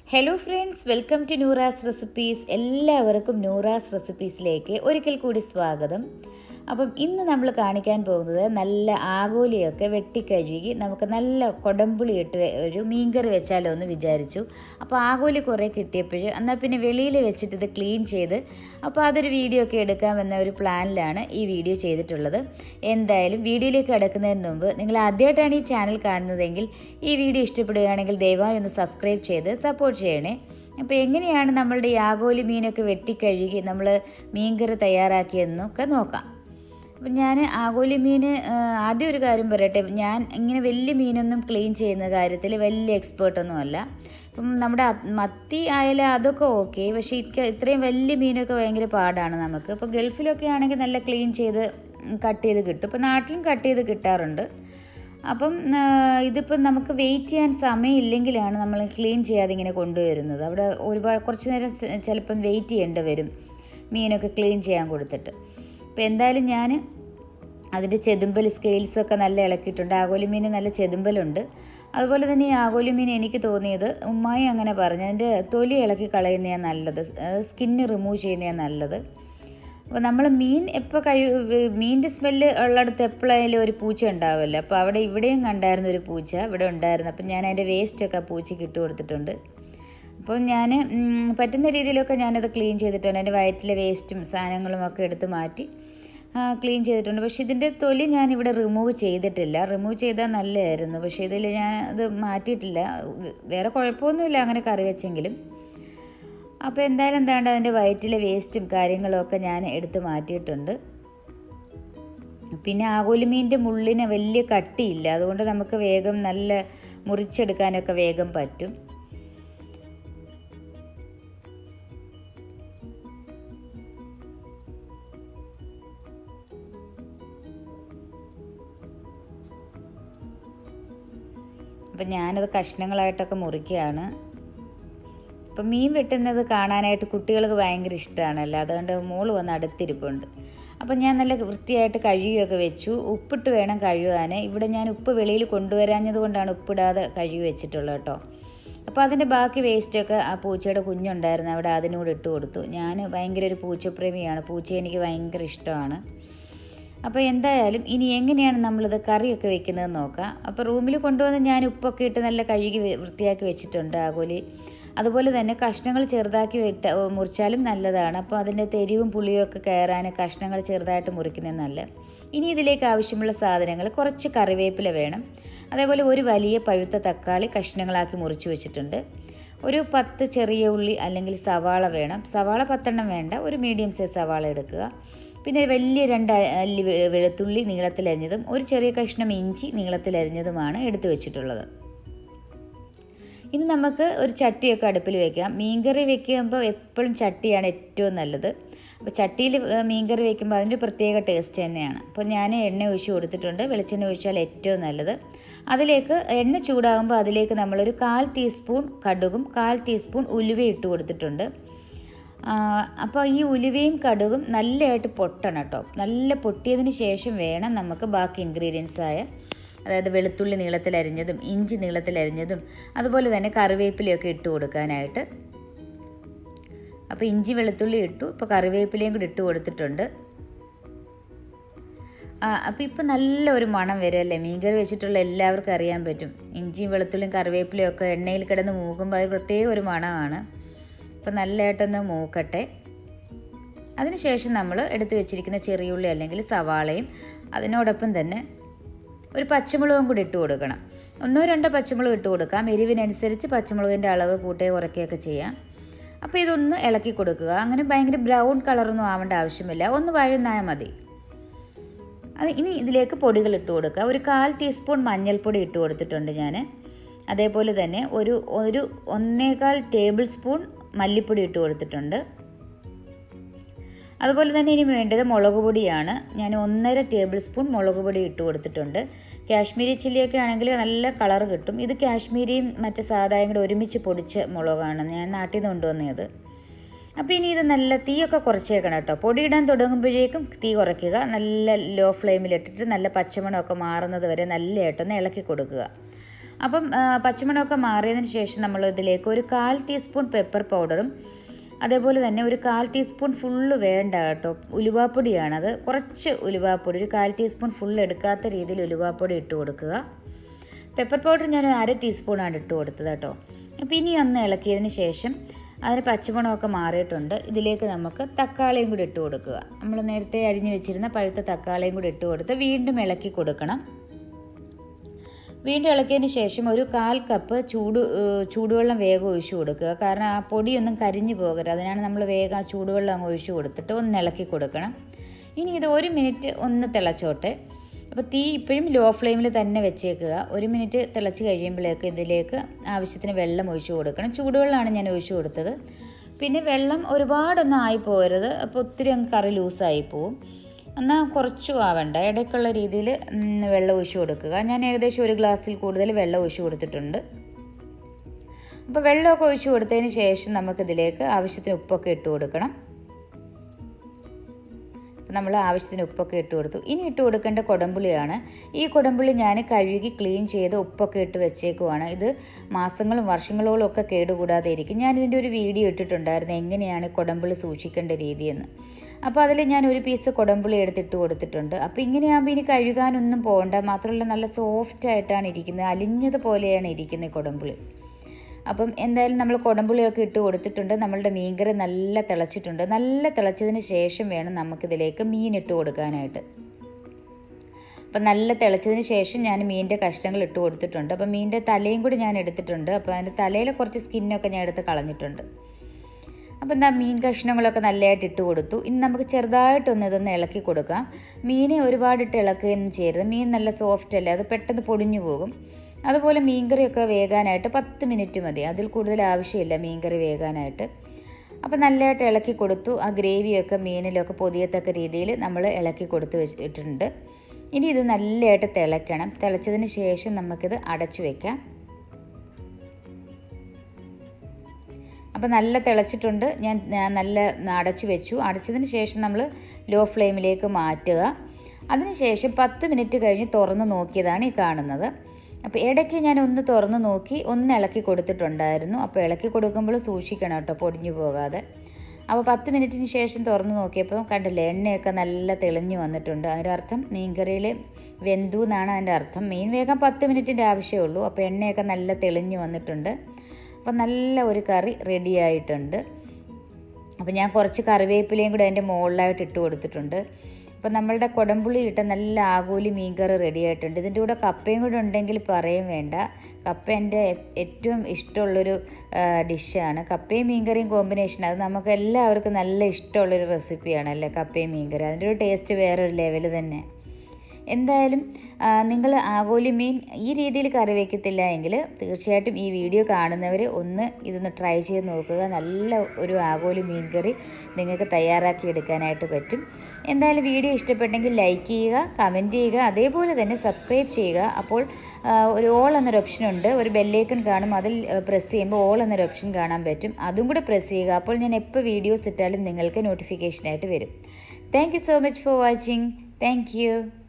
hello friends welcome to Noora's recipes എല്ലാവർക്കും നൂറാസ് റെസിപ്പീസിലേക്ക് ഒരിക്കൽ കൂടി സ്വാഗതം അപ്പം ഇന്ന് നമ്മൾ കാണിക്കാൻ പോകുന്നത് നല്ല ആഗോലിയൊക്കെ വെട്ടിക്കഴുകി നമുക്ക് നല്ല കൊടമ്പുളി ഇട്ട് വെ- ഒരു മീൻകറി വെച്ചാലോ എന്ന് വിചാരിച്ചു അപ്പോൾ ആഗോലി കുറേ കിട്ടിയപ്പോൾ എന്നാൽ പിന്നെ വെളിയിൽ വെച്ചിട്ട് ഇത് ക്ലീൻ ചെയ്ത് അപ്പോൾ അതൊരു വീഡിയോ ഒക്കെ എടുക്കാമെന്ന ഒരു പ്ലാനിലാണ് ഈ വീഡിയോ ചെയ്തിട്ടുള്ളത് എന്തായാലും വീഡിയോയിലേക്ക് കിടക്കുന്നതിന് മുമ്പ് നിങ്ങൾ ആദ്യമായിട്ടാണ് ഈ ചാനൽ കാണുന്നതെങ്കിൽ ഈ വീഡിയോ ഇഷ്ടപ്പെടുകയാണെങ്കിൽ ദയവായി ഒന്ന് സബ്സ്ക്രൈബ് ചെയ്ത് സപ്പോർട്ട് ചെയ്യണേ അപ്പോൾ എങ്ങനെയാണ് നമ്മളുടെ ഈ ആഗോലി മീനൊക്കെ വെട്ടിക്കഴുകി നമ്മൾ മീൻകറി തയ്യാറാക്കിയതെന്നൊക്കെ നോക്കാം അപ്പം ഞാൻ ആഗോലി മീൻ ആദ്യം ഒരു കാര്യം പറയട്ടെ ഞാൻ ഇങ്ങനെ വലിയ മീനൊന്നും ക്ലീൻ ചെയ്യുന്ന കാര്യത്തിൽ വലിയ എക്സ്പേർട്ടൊന്നും അല്ല ഇപ്പം നമ്മുടെ അത് മത്തി ആയാലും അതൊക്കെ ഓക്കെ പക്ഷേ ഇക്ക ഇത്രയും വലിയ മീനൊക്കെ ഭയങ്കര പാടാണ് നമുക്ക് ഇപ്പോൾ ഗൾഫിലൊക്കെ ആണെങ്കിൽ നല്ല ക്ലീൻ ചെയ്ത് കട്ട് ചെയ്ത് കിട്ടും ഇപ്പോൾ നാട്ടിലും കട്ട് ചെയ്ത് കിട്ടാറുണ്ട് അപ്പം ആ, ഇതിപ്പം നമുക്ക് വെയിറ്റ് ചെയ്യാൻ സമയമില്ലെങ്കിലാണ് നമ്മൾ ക്ലീൻ ചെയ്യാതെ ഇങ്ങനെ കൊണ്ടുവരുന്നത് അവിടെ ഒരുപാട് കുറച്ച് നേരം സ- ചിലപ്പം വെയിറ്റ് ചെയ്യേണ്ടി വരും മീനൊക്കെ ക്ലീൻ ചെയ്യാൻ കൊടുത്തിട്ട് അപ്പോൾ എന്തായാലും ഞാൻ അതിൻ്റെ ചെതുമ്പൽ സ്കെയിൽസൊക്കെ നല്ല ഇളക്കിയിട്ടുണ്ട് ആഗോലി മീൻ നല്ല ചെതുമ്പലുണ്ട് അതുപോലെ തന്നെ ഈ ആഗോലി മീൻ എനിക്ക് തോന്നിയത് ഉമ്മായി അങ്ങനെ പറഞ്ഞു അതിൻ്റെ തൊലി ഇളക്കി കളയുന്നതാണ് നല്ലത് സ്കിന്ന് റിമൂവ് ചെയ്യുന്നതാണ് നല്ലത് അപ്പോൾ നമ്മൾ മീൻ എപ്പോൾ കഴി മീനിൻ്റെ സ്മെല്ല് ഉള്ളിടത്ത് എപ്പോഴായാലും ഒരു പൂച്ച ഉണ്ടാവുമല്ലോ അപ്പോൾ അവിടെ ഇവിടെയും കണ്ടായിരുന്നു ഒരു പൂച്ച ഇവിടെ ഉണ്ടായിരുന്നു അപ്പം ഞാൻ അതിൻ്റെ വേസ്റ്റൊക്കെ ആ പൂച്ചയ്ക്ക് ഇട്ട് കൊടുത്തിട്ടുണ്ട് അപ്പോൾ ഞാൻ പറ്റുന്ന രീതിയിലൊക്കെ ഞാനത് ക്ലീൻ ചെയ്തിട്ടുണ്ട് എൻ്റെ വയറ്റിലെ വേസ്റ്റും സാധനങ്ങളും ഒക്കെ എടുത്ത് മാറ്റി ക്ലീൻ ചെയ്തിട്ടുണ്ട് പക്ഷേ ഇതിൻ്റെ തൊലി ഞാൻ ഇവിടെ റിമൂവ് ചെയ്തിട്ടില്ല റിമൂവ് ചെയ്താൽ നല്ലതായിരുന്നു പക്ഷേ ഇതിൽ ഞാൻ അത് മാറ്റിയിട്ടില്ല വേറെ കുഴപ്പമൊന്നുമില്ല അങ്ങനെ കറി വെച്ചെങ്കിലും അപ്പോൾ എന്തായാലും എന്താണ്ട് അതിൻ്റെ വയറ്റിലെ വേസ്റ്റും കാര്യങ്ങളും ഒക്കെ ഞാൻ എടുത്ത് മാറ്റിയിട്ടുണ്ട് പിന്നെ ആകോലിമീൻ്റെ മുള്ളിന് വലിയ കട്ടിയില്ല അതുകൊണ്ട് നമുക്ക് വേഗം നല്ല മുറിച്ചെടുക്കാനൊക്കെ വേഗം പറ്റും അപ്പം ഞാനത് കഷ്ണങ്ങളായിട്ടൊക്കെ മുറിക്കുകയാണ് ഇപ്പം മീൻ വെട്ടുന്നത് കാണാനായിട്ട് കുട്ടികൾക്ക് ഭയങ്കര ഇഷ്ടമാണല്ലോ അതുകൊണ്ട് മോള് വന്ന് അടുത്തിരിപ്പുണ്ട് അപ്പം ഞാൻ നല്ല വൃത്തിയായിട്ട് കഴുകിയൊക്കെ വെച്ചു ഉപ്പിട്ട് വേണം കഴുകാൻ ഇവിടെ ഞാൻ ഉപ്പ് വെളിയിൽ കൊണ്ടുവരാഞ്ഞത് കൊണ്ടാണ് ഉപ്പിടാതെ കഴുകി വെച്ചിട്ടുള്ളത് കേട്ടോ അപ്പോൾ അതിൻ്റെ ബാക്കി വേസ്റ്റൊക്കെ ആ പൂച്ചയുടെ കുഞ്ഞുണ്ടായിരുന്നു അവിടെ അതിനോട് ഇട്ട് കൊടുത്തു ഞാൻ ഭയങ്കര ഒരു പൂച്ചപ്രേമിയാണ് പൂച്ച എനിക്ക് ഭയങ്കര ഇഷ്ടമാണ് അപ്പോൾ എന്തായാലും ഇനി എങ്ങനെയാണ് നമ്മളിത് കറിയൊക്കെ വെക്കുന്നതെന്ന് നോക്കാം അപ്പോൾ റൂമിൽ കൊണ്ടുവന്ന് ഞാൻ ഉപ്പൊക്കെ ഇട്ട് നല്ല കഴുകി വെ- വൃത്തിയാക്കി വെച്ചിട്ടുണ്ട് ആകോലി അതുപോലെ തന്നെ കഷ്ണങ്ങൾ ചെറുതാക്കി വെട്ട മുറിച്ചാലും നല്ലതാണ് അപ്പോൾ അതിൻ്റെ തെരിവും പുളിയും ഒക്കെ കയറാൻ കഷ്ണങ്ങൾ ചെറുതായിട്ട് മുറിക്കുന്നത് നല്ല ഇനി ഇതിലേക്ക് ആവശ്യമുള്ള സാധനങ്ങൾ കുറച്ച് കറിവേപ്പില വേണം അതേപോലെ ഒരു വലിയ പഴുത്ത തക്കാളി കഷ്ണങ്ങളാക്കി മുറിച്ച് വെച്ചിട്ടുണ്ട് ഒരു പത്ത് ചെറിയ ഉള്ളി അല്ലെങ്കിൽ സവാള വേണം സവാള പത്തെണ്ണം വേണ്ട ഒരു മീഡിയം സൈസ് സവാള എടുക്കുക പിന്നെ വലിയ രണ്ട് അല്ലി വെ- വെളുത്തുള്ളി നീളത്തിലരിഞ്ഞതും ഒരു ചെറിയ കഷ്ണം ഇഞ്ചി നീളത്തിലരിഞ്ഞതുമാണ് എടുത്തു വെച്ചിട്ടുള്ളത് ഇനി നമുക്ക് ഒരു ചട്ടിയൊക്കെ അടുപ്പിൽ വെക്കാം മീൻകറി വെക്കുമ്പോൾ എപ്പോഴും ചട്ടിയാണ് ഏറ്റവും നല്ലത് അപ്പോൾ ചട്ടിയിൽ മീൻകറി വെക്കുമ്പോൾ അതിൻ്റെ പ്രത്യേക ടേസ്റ്റ് തന്നെയാണ് അപ്പോൾ ഞാൻ എണ്ണ ഒഴിച്ച് കൊടുത്തിട്ടുണ്ട് വെളിച്ചെണ്ണ ഒഴിച്ചാൽ ഏറ്റവും നല്ലത് അതിലേക്ക് എണ്ണ ചൂടാകുമ്പോൾ അതിലേക്ക് നമ്മളൊരു കാൽ ടീസ്പൂൺ കടുകും കാൽ ടീസ്പൂൺ ഉലുവയും ഇട്ട് കൊടുത്തിട്ടുണ്ട് ആ, അപ്പോൾ ഈ ഉലുവയും കടുകും നല്ലതായിട്ട് പൊട്ടണം കേട്ടോ നല്ല പൊട്ടിയതിന് ശേഷം വേണം നമുക്ക് ബാക്കി ഇൻഗ്രീഡിയൻസ് ആയ അതായത് വെളുത്തുള്ളി നീളത്തിലരിഞ്ഞതും ഇഞ്ചി നീളത്തിലരിഞ്ഞതും അതുപോലെ തന്നെ കറിവേപ്പിലയൊക്കെ ഇട്ട് കൊടുക്കാനായിട്ട് അപ്പോൾ ഇഞ്ചി വെളുത്തുള്ളി ഇട്ടു ഇപ്പോൾ കറിവേപ്പിലയും കൂടി ഇട്ട് കൊടുത്തിട്ടുണ്ട് ആ അപ്പോൾ ഇപ്പോൾ നല്ല ഒരു മണം വരുമല്ലേ മീൻകറി വെച്ചിട്ടുള്ള എല്ലാവർക്കും അറിയാൻ പറ്റും ഇഞ്ചിയും വെളുത്തുള്ളിയും കറിവേപ്പിലയും ഒക്കെ എണ്ണയിൽ കിടന്ന് മൂക്കുമ്പോൾ അത് പ്രത്യേക ഒരു മണമാണ് അപ്പോൾ നല്ലതായിട്ടൊന്ന് മൂക്കട്ടെ അതിനുശേഷം നമ്മൾ എടുത്തു വെച്ചിരിക്കുന്ന ചെറിയുള്ളി അല്ലെങ്കിൽ സവാളയും അതിനോടൊപ്പം തന്നെ ഒരു പച്ചമുളകും കൂടി ഇട്ട് കൊടുക്കണം ഒന്നോ രണ്ടോ പച്ചമുളക് ഇട്ട് കൊടുക്കാം എരിവിനനുസരിച്ച് പച്ചമുളകിൻ്റെ അളവ് കൂട്ടുകയോ കുറയ്ക്കുകയൊക്കെ ചെയ്യാം അപ്പോൾ ഇതൊന്ന് ഇളക്കി കൊടുക്കുക അങ്ങനെ ഭയങ്കര ബ്രൗൺ കളറൊന്നും ആവേണ്ട ആവശ്യമില്ല ഒന്ന് വഴുന്നാൽ മതി അത് ഇനി ഇതിലേക്ക് പൊടികൾ ഇട്ട് കൊടുക്കുക ഒരു കാൽ ടീസ്പൂൺ മഞ്ഞൾപ്പൊടി ഇട്ട് കൊടുത്തിട്ടുണ്ട് ഞാൻ അതേപോലെ തന്നെ ഒരു ഒരു ഒന്നേകാൽ ടേബിൾ സ്പൂൺ മല്ലിപ്പൊടി ഇട്ട് കൊടുത്തിട്ടുണ്ട് അതുപോലെ തന്നെ ഇനി വേണ്ടത് മുളക് പൊടിയാണ് ഞാൻ ഒന്നര ടേബിൾ സ്പൂൺ മുളക് പൊടി ഇട്ട് കൊടുത്തിട്ടുണ്ട് കാശ്മീരി ചില്ലിയൊക്കെ ആണെങ്കിൽ നല്ല കളർ കിട്ടും ഇത് കാശ്മീരിയും മറ്റ് സാധായും കൂടെ ഒരുമിച്ച് പൊടിച്ച മുളകാണ് ഞാൻ നാട്ടിൽ നിന്ന് കൊണ്ടുവന്നത് അപ്പോൾ ഇനി ഇത് നല്ല തീയൊക്കെ കുറച്ചേക്കണം കേട്ടോ പൊടിയിടാൻ തുടങ്ങുമ്പോഴേക്കും തീ കുറയ്ക്കുക നല്ല ലോ ഫ്ലെയിമിലിട്ടിട്ട് നല്ല പച്ചമണമൊക്കെ മാറുന്നത് വരെ നല്ലതായിട്ടൊന്ന് ഇളക്കി കൊടുക്കുക അപ്പം ആ, പച്ചമണമൊക്കെ മാറിയതിന് ശേഷം നമ്മൾ ഇതിലേക്ക് ഒരു കാൽ ടീസ്പൂൺ പെപ്പർ പൗഡറും അതേപോലെ തന്നെ ഒരു കാൽ ടീസ്പൂൺ ഫുള്ള് വേണ്ട കേട്ടോ ഉലുവാപ്പൊടിയാണത് കുറച്ച് ഉലുവാപ്പൊടി ഒരു കാൽ ടീസ്പൂൺ ഫുൾ എടുക്കാത്ത രീതിയിൽ ഉലുവാപ്പൊടി ഇട്ട് കൊടുക്കുക പെപ്പർ പൗഡർ ഞാൻ അര ടീസ്പൂണാണ് ഇട്ട് കൊടുത്തത് കേട്ടോ അപ്പോൾ ഇനി ഒന്ന് ഇളക്കിയതിന് ശേഷം അതിന് പച്ചമണമൊക്കെ മാറിയിട്ടുണ്ട് ഇതിലേക്ക് നമുക്ക് തക്കാളിയും കൂടി ഇട്ട് കൊടുക്കുക നമ്മൾ നേരത്തെ അരിഞ്ഞു വെച്ചിരുന്ന പഴുത്ത തക്കാളിയും കൂടി ഇട്ട് കൊടുത്ത് വീണ്ടും ഇളക്കി കൊടുക്കണം വീണ്ടും ഇളക്കിയതിന് ശേഷം ഒരു കാൽ കപ്പ് ചൂട് ഏഹ് ചൂടുവെള്ളം വേഗം ഒഴിച്ചു കൊടുക്കുക കാരണം ആ പൊടിയൊന്നും കരിഞ്ഞു പോകരുത് അതിനാണ് നമ്മൾ വേഗം ആ ചൂടുവെള്ളം അങ്ങ് ഒഴിച്ചു കൊടുത്തിട്ട് ഒന്ന് ഇളക്കി കൊടുക്കണം ഇനി ഇത് ഒരു മിനിറ്റ് ഒന്ന് തിളച്ചോട്ടെ അപ്പോൾ തീ ഇപ്പോഴും ലോ ഫ്ലെയിമിൽ തന്നെ വെച്ചേക്കുക ഒരു മിനിറ്റ് തിളച്ച് കഴിയുമ്പോഴേക്ക് ഇതിലേക്ക് ആവശ്യത്തിന് വെള്ളം ഒഴിച്ചു കൊടുക്കണം ചൂടുവെള്ളമാണ് ഞാൻ ഒഴിച്ചു കൊടുത്തത് പിന്നെ വെള്ളം ഒരുപാടൊന്നും ആയി പോകരുത് അപ്പോൾ ഒത്തിരി അങ്ങ് കറി ലൂസായി പോവും എന്നാൽ കുറച്ചും ആവണ്ട ഇടയ്ക്കുള്ള രീതിയിൽ വെള്ളം ഒഴിച്ചു കൊടുക്കുക ഞാൻ ഏകദേശം ഒരു ഗ്ലാസ്സിൽ കൂടുതൽ വെള്ളം ഒഴിച്ചു കൊടുത്തിട്ടുണ്ട് അപ്പോൾ വെള്ളമൊക്കെ ഒഴിച്ചു കൊടുത്തതിന് ശേഷം നമുക്കിതിലേക്ക് ആവശ്യത്തിന് ഉപ്പൊക്കെ ഇട്ട് കൊടുക്കണം അപ്പോൾ നമ്മൾ ആവശ്യത്തിന് ഉപ്പൊക്കെ ഇട്ട് കൊടുത്തു ഇനി ഇട്ട് കൊടുക്കേണ്ട കുടംപുളിയാണ് ഈ കുടംപുളി ഞാൻ കഴുകി ക്ലീൻ ചെയ്ത് ഉപ്പൊക്കെ ഇട്ട് വെച്ചേക്കുവാണ് ഇത് മാസങ്ങളും വർഷങ്ങളോളം ഒക്കെ കേടുകൂടാതെ ഇരിക്കും ഞാൻ ഇതിൻ്റെ ഒരു വീഡിയോ ഇട്ടിട്ടുണ്ടായിരുന്നു എങ്ങനെയാണ് കുടംപുളി സൂക്ഷിക്കേണ്ട രീതിയെന്ന് അപ്പോൾ അതിൽ ഞാൻ ഒരു പീസ് കുടംപുളി എടുത്തിട്ട് കൊടുത്തിട്ടുണ്ട് അപ്പോൾ ഇങ്ങനെയാകുമ്പോൾ ഇനി കഴുകാനൊന്നും പോകണ്ട മാത്രമല്ല നല്ല സോഫ്റ്റ് ആയിട്ടാണ് ഇരിക്കുന്നത് അലിഞ്ഞതുപോലെയാണ് ഇരിക്കുന്നത് ഈ കുടംപുളി അപ്പം എന്തായാലും നമ്മൾ കുടംപുളിയൊക്കെ ഇട്ട് കൊടുത്തിട്ടുണ്ട് നമ്മളുടെ മീൻകറി നല്ല തിളച്ചിട്ടുണ്ട് നല്ല തിളച്ചതിന് ശേഷം വേണം നമുക്കിതിലേക്ക് മീൻ ഇട്ട് കൊടുക്കാനായിട്ട് അപ്പം നല്ല തിളച്ചതിന് ശേഷം ഞാൻ മീനിൻ്റെ കഷ്ണങ്ങൾ ഇട്ട് കൊടുത്തിട്ടുണ്ട് അപ്പം മീനിൻ്റെ തലയും കൂടി ഞാൻ എടുത്തിട്ടുണ്ട് അപ്പോൾ അതിൻ്റെ തലയിലെ കുറച്ച് സ്കിന്നൊക്കെ ഞാൻ എടുത്ത് കളഞ്ഞിട്ടുണ്ട് അപ്പം എന്താ മീൻ കഷ്ണങ്ങളൊക്കെ നല്ലതായിട്ട് ഇട്ട് കൊടുത്തു ഇനി നമുക്ക് ചെറുതായിട്ടൊന്ന് ഇതൊന്ന് ഇളക്കി കൊടുക്കാം മീനെ ഒരുപാടിട്ട് ഇളക്കുകയൊന്നും ചെയ്യരുത് മീൻ നല്ല സോഫ്റ്റ് അല്ലേ അത് പെട്ടെന്ന് പൊടിഞ്ഞു പോകും അതുപോലെ മീൻകറിയൊക്കെ വേകാനായിട്ട് പത്ത് മിനിറ്റ് മതി അതിൽ കൂടുതൽ ആവശ്യമില്ല മീൻകറി വേകാനായിട്ട് അപ്പോൾ നല്ലതായിട്ട് ഇളക്കി കൊടുത്തു ആ ഗ്രേവിയൊക്കെ മീനിലൊക്കെ പൊതിയത്തക്ക രീതിയിൽ നമ്മൾ ഇളക്കി കൊടുത്ത് വെച്ചിട്ടുണ്ട് ഇനി ഇത് നല്ലതായിട്ട് തിളയ്ക്കണം തിളച്ചതിന് ശേഷം നമുക്കിത് അടച്ചു വെക്കാം അപ്പോൾ നല്ല തിളച്ചിട്ടുണ്ട് ഞാൻ ഞാൻ നല്ല അടച്ചു വെച്ചു അടച്ചതിന് ശേഷം നമ്മൾ ലോ ഫ്ലെയിമിലേക്ക് മാറ്റുക അതിനുശേഷം പത്ത് മിനിറ്റ് കഴിഞ്ഞ് തുറന്ന് നോക്കിയതാണ് ഈ കാണുന്നത് അപ്പോൾ ഇടയ്ക്ക് ഞാൻ ഒന്ന് തുറന്ന് നോക്കി ഒന്ന് ഇളക്കി കൊടുത്തിട്ടുണ്ടായിരുന്നു അപ്പോൾ ഇളക്കി കൊടുക്കുമ്പോൾ സൂക്ഷിക്കണം കേട്ടോ പൊടിഞ്ഞു പോകാതെ അപ്പോൾ പത്ത് മിനിറ്റിന് ശേഷം തുറന്ന് നോക്കിയപ്പോൾ കണ്ടില്ലേ എണ്ണയൊക്കെ നല്ല തെളിഞ്ഞു വന്നിട്ടുണ്ട് അതിൻ്റെ അർത്ഥം മീൻകറിയിൽ വെന്തു എന്നാണ് അതിൻ്റെ അർത്ഥം മീൻ വേഗം പത്ത് മിനിറ്റിൻ്റെ ആവശ്യമേ ഉള്ളൂ അപ്പോൾ എണ്ണയൊക്കെ നല്ല തെളിഞ്ഞു വന്നിട്ടുണ്ട് അപ്പോൾ നല്ല ഒരു കറി റെഡി ആയിട്ടുണ്ട് അപ്പോൾ ഞാൻ കുറച്ച് കറിവേപ്പിലയും കൂടെ അതിൻ്റെ മുകളിലായിട്ട് ഇട്ട് കൊടുത്തിട്ടുണ്ട് അപ്പോൾ നമ്മളുടെ കുടംപുളി ഇട്ട നല്ല ആകൂലി മീൻകറി റെഡി ആയിട്ടുണ്ട് ഇതിൻ്റെ കൂടെ കപ്പയും കൂടെ ഉണ്ടെങ്കിൽ പറയും വേണ്ട കപ്പ എൻ്റെ ഏറ്റവും ഇഷ്ടമുള്ളൊരു ഡിഷാണ് കപ്പയും മീൻകറിയും കോമ്പിനേഷൻ അത് നമുക്ക് എല്ലാവർക്കും നല്ല ഇഷ്ടമുള്ളൊരു റെസിപ്പിയാണ് അല്ലേ കപ്പയും മീൻകറി അതിൻ്റെ ഒരു ടേസ്റ്റ് വേറൊരു ലെവൽ തന്നെ എന്തായാലും നിങ്ങൾ ആഗോലി മീൻ ഈ രീതിയിൽ കറി വയ്ക്കത്തില്ല എങ്കിൽ തീർച്ചയായിട്ടും ഈ വീഡിയോ കാണുന്നവർ ഒന്ന് ഇതൊന്ന് ട്രൈ ചെയ്ത് നോക്കുക നല്ല ഒരു ആഗോലി മീൻ കറി നിങ്ങൾക്ക് തയ്യാറാക്കി എടുക്കാനായിട്ട് പറ്റും എന്തായാലും വീഡിയോ ഇഷ്ടപ്പെട്ടെങ്കിൽ ലൈക്ക് ചെയ്യുക കമൻറ്റ് ചെയ്യുക അതേപോലെ തന്നെ സബ്സ്ക്രൈബ് ചെയ്യുക അപ്പോൾ ആ, ഒരു ഓൾ എന്നൊരു ഓപ്ഷൻ ഉണ്ട് ഒരു ബെല്ലേക്കൺ കാണും അതിൽ പ്രസ് ചെയ്യുമ്പോൾ ഓൾ എന്നൊരു ഓപ്ഷൻ കാണാൻ പറ്റും അതും കൂടെ പ്രസ് ചെയ്യുക അപ്പോൾ ഞാൻ എപ്പോൾ വീഡിയോസ് ഇട്ടാലും നിങ്ങൾക്ക് നോട്ടിഫിക്കേഷനായിട്ട് വരും thank you so much for watching thank U